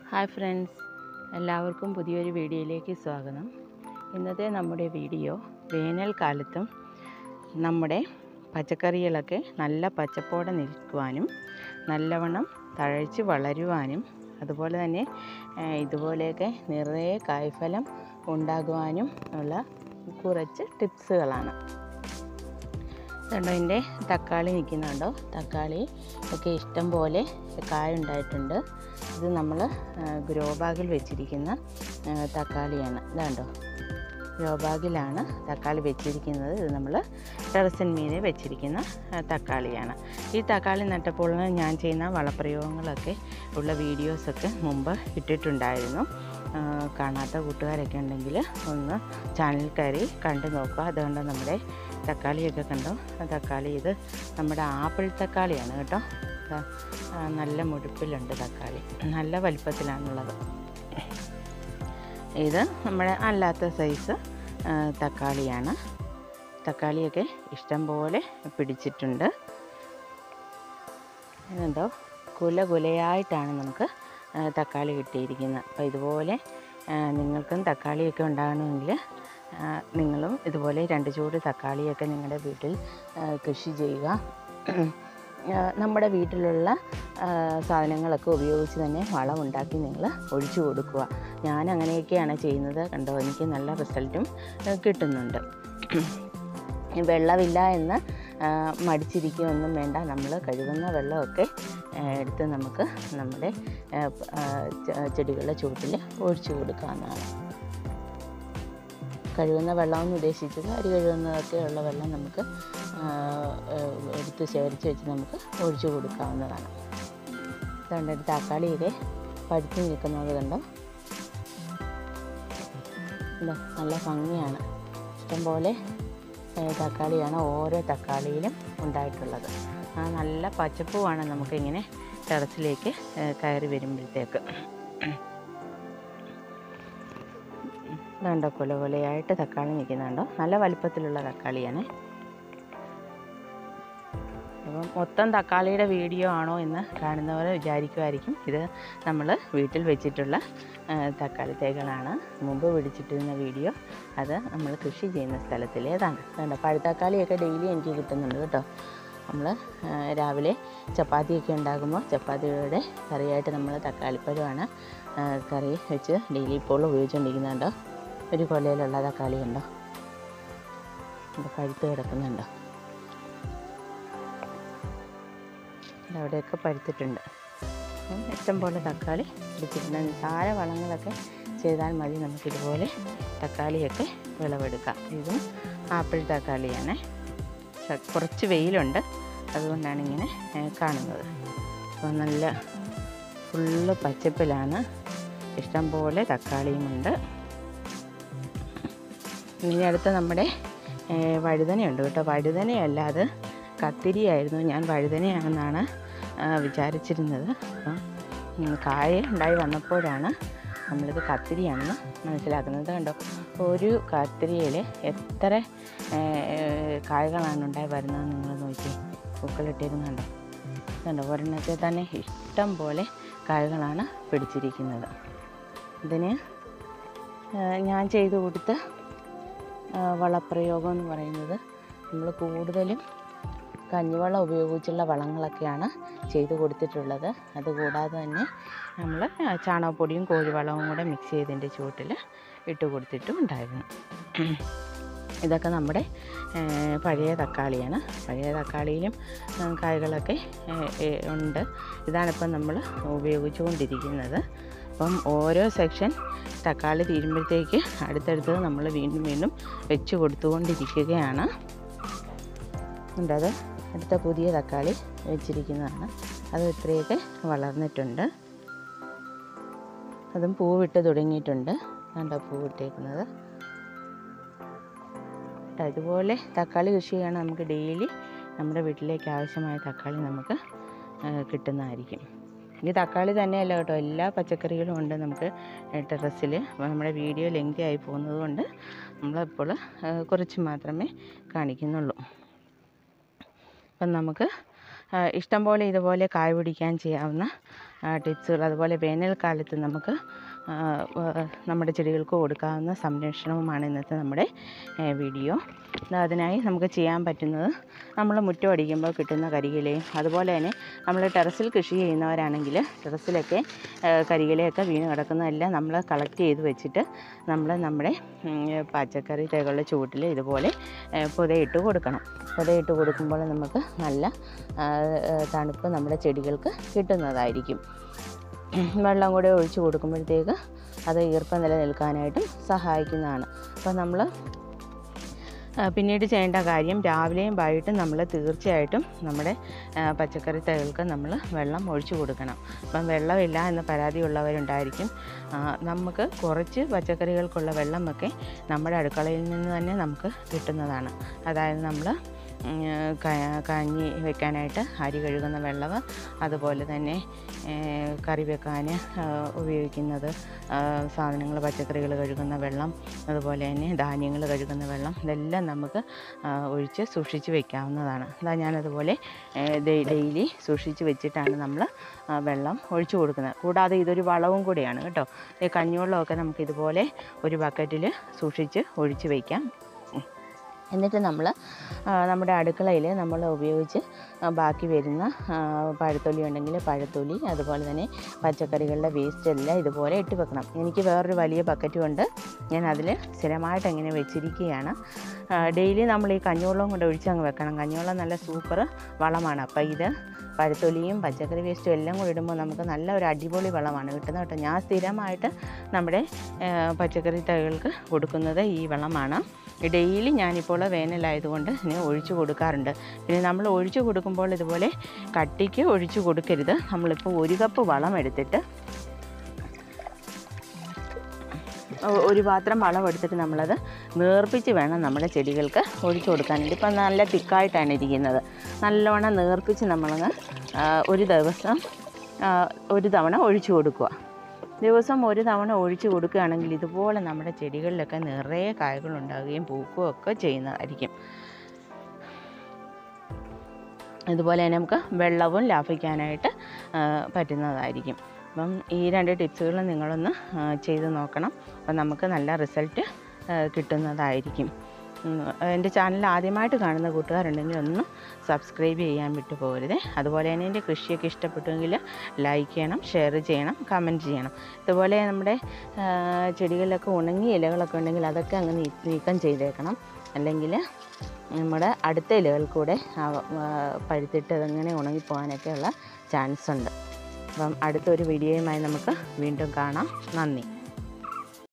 Hi friends എല്ലാവർക്കും പുതിയൊരു വീഡിയോയിലേക്ക് സ്വാഗതം ഇന്നത്തെ നമ്മുടെ വീഡിയോ വേനൽക്കാലത്തും നമ്മുടെ പച്ചക്കറികളൊക്കെ നല്ല പച്ചപ്പോടെ നിൽക്കുവാനും നല്ലവണ്ണം തഴച്ച് വളരുവാനും അതുപോലെ തന്നെ ഏഹ്, ഇതുപോലെയൊക്കെ നിറയെ കായ്ഫലം ഉണ്ടാകുവാനും ഉള്ള കുറച്ച് ടിപ്സുകളാണ് കണ്ടോ എൻ്റെ തക്കാളി നിൽക്കുന്നുണ്ടോ തക്കാളി ഒക്കെ ഇഷ്ടം പോലെ കായ ഉണ്ടായിട്ടുണ്ട് ഇത് നമ്മൾ ഗ്രോ ബാഗിൽ വെച്ചിരിക്കുന്ന ആ, തക്കാളിയാണ് ഇതാണ്ടോ ഗ്രോ ബാഗിലാണ് തക്കാളി വെച്ചിരിക്കുന്നത് ഇത് നമ്മൾ ടെറസിന്മീതെ വെച്ചിരിക്കുന്ന ആ, തക്കാളിയാണ് ഈ തക്കാളി നട്ടപ്പോൾ ഞാൻ ചെയ്യുന്ന വളപ്രയോഗങ്ങളൊക്കെ ഉള്ള വീഡിയോസൊക്കെ മുമ്പ് ഇട്ടിട്ടുണ്ടായിരുന്നു ആ, കാണാത്ത കൂട്ടുകാരൊക്കെ ഉണ്ടെങ്കിൽ ഒന്ന് ചാനൽ കയറി കണ്ടു നോക്കുക അതുകൊണ്ട് നമ്മുടെ തക്കാളിയൊക്കെ കണ്ടോ ആ തക്കാളി ഇത് നമ്മുടെ ആപ്പിൾ തക്കാളിയാണ് കേട്ടോ ദാ, ആ, നല്ല മുഴുപ്പിലുണ്ട് തക്കാളി നല്ല വലിപ്പത്തിലാണുള്ളത് ഇത് നമ്മുടെ അല്ലാത്ത സൈസ് ആ, തക്കാളിയാണ് തക്കാളിയൊക്കെ ഇഷ്ടം പോലെ പിടിച്ചിട്ടുണ്ട് ഇതുണ്ടോ കുല കുലയായിട്ടാണ് നമുക്ക് ആ, തക്കാളി കിട്ടിയിരിക്കുന്നത് അപ്പോൾ ഇതുപോലെ ആ, നിങ്ങൾക്കും തക്കാളിയൊക്കെ ഉണ്ടാകണമെങ്കിൽ ആ, നിങ്ങളും ഇതുപോലെ രണ്ട് ചൂട് തക്കാളിയൊക്കെ നിങ്ങളുടെ വീട്ടിൽ ആ, കൃഷി ചെയ്യുക ആ, നമ്മുടെ വീട്ടിലുള്ള ആ, സാധനങ്ങളൊക്കെ ഉപയോഗിച്ച് തന്നെ വളം ഉണ്ടാക്കി നിങ്ങൾ ഒഴിച്ചു കൊടുക്കുക ഞാൻ അങ്ങനെയൊക്കെയാണ് ചെയ്യുന്നത് കണ്ടോ എനിക്ക് നല്ല റിസൾട്ടും ആ, കിട്ടുന്നുണ്ട് ഈ വെള്ളമില്ല എന്ന് ആ, മടിച്ചിരിക്കുകയൊന്നും വേണ്ട നമ്മൾ കഴുകുന്ന വെള്ളമൊക്കെ ആ, എടുത്ത് നമുക്ക് നമ്മുടെ ആ, ആ, ചെ- ചെടികളുടെ ചുവട്ടിൽ ഒഴിച്ചു കൊടുക്കാവുന്നതാണ് കഴുകുന്ന വെള്ളമെന്ന് ഉദ്ദേശിച്ചത് അരി കഴുകുന്നതൊക്കെ ഉള്ള വെള്ളം നമുക്ക് ആ, ആ, എടുത്ത് ശേഖരിച്ച് വെച്ച് നമുക്ക് ഒഴിച്ചു കൊടുക്കാവുന്നതാണ് അതുകൊണ്ട് ഒരു തക്കാളിയിലെ പഴുത്ത് നിൽക്കുന്നത് കണ്ടോ ഇതാ നല്ല ഭംഗിയാണ് ഇഷ്ടംപോലെ ഏ, തക്കാളിയാണ് ഓരോ തക്കാളിയിലും ഉണ്ടായിട്ടുള്ളത് ആ നല്ല പച്ചപ്പുവാണ് നമുക്കിങ്ങനെ ടെറസിലേക്ക് ഏ, കയറി വരുമ്പോഴത്തേക്ക് ഇതുണ്ടോ കൊല കൊലയായിട്ട് തക്കാളി നിൽക്കുന്നുണ്ടോ നല്ല വലിപ്പത്തിലുള്ള തക്കാളിയാണ് അപ്പം മൊത്തം തക്കാളിയുടെ വീഡിയോ ആണോ എന്ന് കാണുന്നവർ വിചാരിക്കുമായിരിക്കും ഇത് നമ്മൾ വീട്ടിൽ വെച്ചിട്ടുള്ള ആ, തക്കാളി തൈകളാണ് മുമ്പ് പിടിച്ചിട്ടിരുന്ന വീഡിയോ അത് നമ്മൾ കൃഷി ചെയ്യുന്ന സ്ഥലത്തിലേതാണ് കണ്ടോ പഴുത്തക്കാളിയൊക്കെ ഡെയിലി എനിക്ക് കിട്ടുന്നുണ്ട് കേട്ടോ നമ്മൾ രാവിലെ ചപ്പാത്തിയൊക്കെ ഉണ്ടാകുമ്പോൾ ചപ്പാത്തിയുടെ കറിയായിട്ട് നമ്മൾ തക്കാളിപ്പഴമാണ് ആ, കറി വെച്ച് ഡെയിലി ഇപ്പോൾ ഉപയോഗിച്ചുകൊണ്ടിരിക്കുന്നുണ്ടോ ഒരു കൊലയിലുള്ള തക്കാളി ഉണ്ടോ ഇത് പഴുത്ത് കിടക്കുന്നുണ്ടോ ഇത് അവിടെയൊക്കെ പഴുത്തിട്ടുണ്ട് അപ്പം ഇഷ്ടംപോലെ തക്കാളി പിടിച്ചിട്ടുണ്ട് നിസ്സാര വളങ്ങളൊക്കെ ചെയ്താൽ മതി നമുക്കിതുപോലെ തക്കാളിയൊക്കെ വിളവെടുക്കാം ഇതും ആപ്പിൾ തക്കാളിയാണ് ശ- കുറച്ച് വെയിലുണ്ട് അതുകൊണ്ടാണ് ഇങ്ങനെ ഏ, കാണുന്നത് അപ്പോൾ നല്ല ഫുള്ള് പച്ചപ്പിലാണ് ഇഷ്ടംപോലെ തക്കാളിയുമുണ്ട് ഇനി അടുത്ത നമ്മുടെ ഏ, വഴുതനയുണ്ട് കേട്ടോ വഴുതനയല്ല അത് കത്തിരിയായിരുന്നു ഞാൻ വഴുതനയാണെന്നാണ് ആ, വിചാരിച്ചിരുന്നത് അപ്പം ഉം, കായ ഉണ്ടായി വന്നപ്പോഴാണ് നമ്മളിത് കത്തിരിയാണെന്ന് മനസ്സിലാക്കുന്നത് കണ്ടോ ഒരു കത്തിരിയിൽ എത്ര ഏ, കായകളാണ് ഉണ്ടായി വരുന്നത് നിങ്ങൾ നോക്കി പൂക്കളിട്ടിരുന്നുണ്ടോ കണ്ടോ ഒരെണ്ണത്തിൽ തന്നെ ഇഷ്ടം പോലെ കായകളാണ് പിടിച്ചിരിക്കുന്നത് ഇതിന് ആ, ഞാൻ ചെയ്തു കൊടുത്ത ആ, വളപ്രയോഗം എന്ന് പറയുന്നത് നമ്മൾ കൂടുതലും കഞ്ഞിവെള്ളം ഉപയോഗിച്ചുള്ള വളങ്ങളൊക്കെയാണ് ചെയ്തു കൊടുത്തിട്ടുള്ളത് അതുകൂടാതെ തന്നെ നമ്മൾ ചാണകപ്പൊടിയും കോഴിവളവും കൂടെ മിക്സ് ചെയ്തതിൻ്റെ ചുവട്ടിൽ ഇട്ട് കൊടുത്തിട്ടും ഉണ്ടായിരുന്നു ഇതൊക്കെ നമ്മുടെ ഏ, പഴയ തക്കാളിയാണ് പഴയ തക്കാളിയിലും ആ, കായ്കളൊക്കെ ഏ, ഏ, ഉണ്ട് ഇതാണിപ്പം നമ്മൾ ഉപയോഗിച്ചുകൊണ്ടിരിക്കുന്നത് അപ്പം ഓരോ സെക്ഷൻ തക്കാളി തീരുമ്പോഴത്തേക്ക് അടുത്തടുത്തത് നമ്മൾ വീണ്ടും വീണ്ടും വെച്ച് കൊടുത്തുകൊണ്ടിരിക്കുകയാണ് ഉണ്ടത് അടുത്ത പുതിയ തക്കാളി വെച്ചിരിക്കുന്നതാണ് അത് ഇത്രയൊക്കെ വളർന്നിട്ടുണ്ട് അതും പൂവിട്ട് തുടങ്ങിയിട്ടുണ്ട് കണ്ടോ പൂവിട്ടേക്കുന്നത് ട്ടോ, ഇതുപോലെ തക്കാളി കൃഷി ചെയ്യണം നമുക്ക് ഡെയിലി നമ്മുടെ വീട്ടിലേക്ക് ആവശ്യമായ തക്കാളി നമുക്ക് ആ, കിട്ടുന്നതായിരിക്കും ഈ തക്കാളി തന്നെയല്ല കേട്ടോ എല്ലാ പച്ചക്കറികളും ഉണ്ട് നമുക്ക് ടെറസിൽ നമ്മുടെ വീഡിയോ ലെങ്തി ആയി പോകുന്നത് കൊണ്ട് നമ്മളിപ്പോൾ ആ, കുറച്ച് മാത്രമേ കാണിക്കുന്നുള്ളൂ അപ്പം നമുക്ക് ആ, ഇഷ്ടം പോലെ ഇതുപോലെ കായ പിടിക്കാൻ ചെയ്യാവുന്ന ടിപ്സുകൾ അതുപോലെ വേനൽക്കാലത്ത് നമുക്ക് ആ, ആ, നമ്മുടെ ചെടികൾക്ക് കൊടുക്കാവുന്ന സംരക്ഷണവുമാണ് ഇന്നത്തെ നമ്മുടെ ഏ, വീഡിയോ ദാ അതിനായി നമുക്ക് ചെയ്യാൻ പറ്റുന്നത് നമ്മൾ മുറ്റം അടിക്കുമ്പോൾ കിട്ടുന്ന കരികിലയും അതുപോലെ തന്നെ നമ്മൾ ടെറസിൽ കൃഷി ചെയ്യുന്നവരാണെങ്കിൽ ടെറസിലൊക്കെ ഏ, കരികിലയൊക്കെ വീണ് കിടക്കുന്നതെല്ലാം നമ്മൾ കളക്ട് ചെയ്ത് വെച്ചിട്ട് നമ്മൾ നമ്മുടെ ഉം, പച്ചക്കറി തൈകളുടെ ചുവട്ടിൽ ഇതുപോലെ ഏ, പുതയിട്ട് കൊടുക്കണം പുതയിട്ട് കൊടുക്കുമ്പോൾ നമുക്ക് നല്ല ആ, ആ, തണുപ്പ് നമ്മുടെ ചെടികൾക്ക് കിട്ടുന്നതായിരിക്കും വെള്ളം കൂടെ ഒഴിച്ച് കൊടുക്കുമ്പോഴത്തേക്ക് അത് ഈർപ്പം നിലനിൽക്കാനായിട്ടും സഹായിക്കുന്നതാണ് അപ്പോൾ നമ്മൾ ആ, പിന്നീട് ചെയ്യേണ്ട കാര്യം രാവിലെയും വൈകിട്ടും നമ്മൾ തീർച്ചയായിട്ടും നമ്മുടെ ആ, പച്ചക്കറി തൈകൾക്ക് നമ്മൾ വെള്ളം ഒഴിച്ചു കൊടുക്കണം അപ്പം വെള്ളമില്ല എന്ന് പരാതിയുള്ളവരുണ്ടായിരിക്കും ആ, നമുക്ക് കുറച്ച് പച്ചക്കറികൾക്കുള്ള വെള്ളമൊക്കെ നമ്മുടെ അടുക്കളയിൽ നിന്ന് തന്നെ നമുക്ക് കിട്ടുന്നതാണ് അതായത് നമ്മൾ ഉം, ക- കഞ്ഞി വെക്കാനായിട്ട് അരി കഴുകുന്ന വെള്ളം അതുപോലെ തന്നെ ഏ, കറി വെക്കാൻ ആ, ഉപയോഗിക്കുന്നത് സാധനങ്ങൾ പച്ചക്കറികൾ കഴുകുന്ന വെള്ളം അതുപോലെ തന്നെ ധാന്യങ്ങൾ കഴുകുന്ന വെള്ളം ഇതെല്ലാം നമുക്ക് ആ, ഒഴിച്ച് സൂക്ഷിച്ച് വെക്കാവുന്നതാണ് അതാ ഞാനതുപോലെ ഏ, ഡെ- ഡെയിലി സൂക്ഷിച്ച് വെച്ചിട്ടാണ് നമ്മൾ വെള്ളം ഒഴിച്ചു കൊടുക്കുന്നത് കൂടാതെ ഇതൊരു വളവും കൂടിയാണ് കേട്ടോ ഈ കഞ്ഞിവെള്ളമൊക്കെ നമുക്ക് ഇതുപോലെ ഒരു ബക്കറ്റിൽ സൂക്ഷിച്ച് ഒഴിച്ച് വയ്ക്കാം ഉം. എന്നിട്ട് നമ്മൾ നമ്മുടെ അടുക്കളയിൽ നമ്മൾ ഉപയോഗിച്ച് ആ, ബാക്കി വരുന്ന ആ, പഴത്തൊലി ഉണ്ടെങ്കിൽ പഴത്തൊലി അതുപോലെ തന്നെ പച്ചക്കറികളുടെ വേസ്റ്റ് എല്ലാം ഇതുപോലെ ഇട്ട് വെക്കണം എനിക്ക് വേറൊരു വലിയ ബക്കറ്റും ഉണ്ട് ഞാൻ അതിൽ സ്ഥിരമായിട്ട് ഇങ്ങനെ വെച്ചിരിക്കുകയാണ് ഡെയിലി നമ്മൾ ഈ കഞ്ഞിവെള്ളം കൊണ്ട് ഒഴിച്ച് അങ്ങ് വെക്കണം കഞ്ഞിവെള്ളം നല്ല സൂപ്പർ വളമാണ് അപ്പോൾ ഇത് പഴത്തൊലിയും പച്ചക്കറി വേസ്റ്റും എല്ലാം കൂടി ഇടുമ്പോൾ നമുക്ക് നല്ല ഒരു അടിപൊളി വളമാണ് കിട്ടുന്നത് കേട്ടോ ഞാൻ സ്ഥിരമായിട്ട് നമ്മുടെ ആ, പച്ചക്കറി തൈകൾക്ക് കൊടുക്കുന്നത് ഈ വളമാണ് ഡെയിലി ഞാനിപ്പോൾ വേനലായതുകൊണ്ട് ഇതിന് ഒഴിച്ചു കൊടുക്കാറുണ്ട് പിന്നെ നമ്മൾ ഒഴിച്ചു കൊടുക്കുമ്പോൾ ഇതുപോലെ കട്ടിക്ക് ഒഴിച്ചു കൊടുക്കരുത് നമ്മളിപ്പോൾ ഒരു കപ്പ് വളം എടുത്തിട്ട് ഒ- ഒരു പാത്രം വളം എടുത്തിട്ട് നമ്മളത് നേർപ്പിച്ച് വേണം നമ്മുടെ ചെടികൾക്ക് ഒഴിച്ചു കൊടുക്കാനായിട്ട് ഇപ്പം നല്ല തിക്കായിട്ടാണ് ഇരിക്കുന്നത് നല്ലവണ്ണം നേർപ്പിച്ച് നമ്മളങ്ങ് ആ, ഒരു ദിവസം ആ, ഒരു തവണ ഒഴിച്ചു കൊടുക്കുക ദിവസം ഒരു തവണ ഒഴിച്ചു കൊടുക്കുകയാണെങ്കിൽ ഇതുപോലെ നമ്മുടെ ചെടികളിലൊക്കെ നിറയെ കായകളുണ്ടാകുകയും പൂക്കുകയും ഒക്കെ ചെയ്യുന്നതായിരിക്കും ഇതുപോലെ തന്നെ നമുക്ക് വെള്ളവും ലാഭിക്കാനായിട്ട് ആ, പറ്റുന്നതായിരിക്കും അപ്പം ഈ രണ്ട് ടിപ്സുകൾ നിങ്ങളൊന്ന് ആ, ചെയ്ത് നോക്കണം അപ്പം നമുക്ക് നല്ല റിസൾട്ട് കിട്ടുന്നതായിരിക്കും ഉം, എൻ്റെ ചാനൽ ആദ്യമായിട്ട് കാണുന്ന കൂട്ടുകാരുണ്ടെങ്കിൽ ഒന്ന് സബ്സ്ക്രൈബ് ചെയ്യാൻ വിട്ടു പോകരുത് അതുപോലെ തന്നെ എൻ്റെ കൃഷിയൊക്കെ ഇഷ്ടപ്പെട്ടുവെങ്കിൽ ലൈക്ക് ചെയ്യണം ഷെയർ ചെയ്യണം കമൻറ്റ് ചെയ്യണം ഇതുപോലെ നമ്മുടെ ആ, ചെടികളിലൊക്കെ ഉണങ്ങിയ ഇലകളൊക്കെ ഉണ്ടെങ്കിൽ അതൊക്കെ അങ്ങ് നീ- നീക്കം ചെയ്തേക്കണം അല്ലെങ്കിൽ നമ്മുടെ അടുത്ത ഇലകൾ കൂടെ ആ, ആ, പഴുത്തിട്ട് അതങ്ങനെ ഉണങ്ങിപ്പോകാനൊക്കെയുള്ള ചാൻസ് ഉണ്ട് അപ്പം അടുത്തൊരു വീഡിയോയുമായി നമുക്ക് വീണ്ടും കാണാം നന്ദി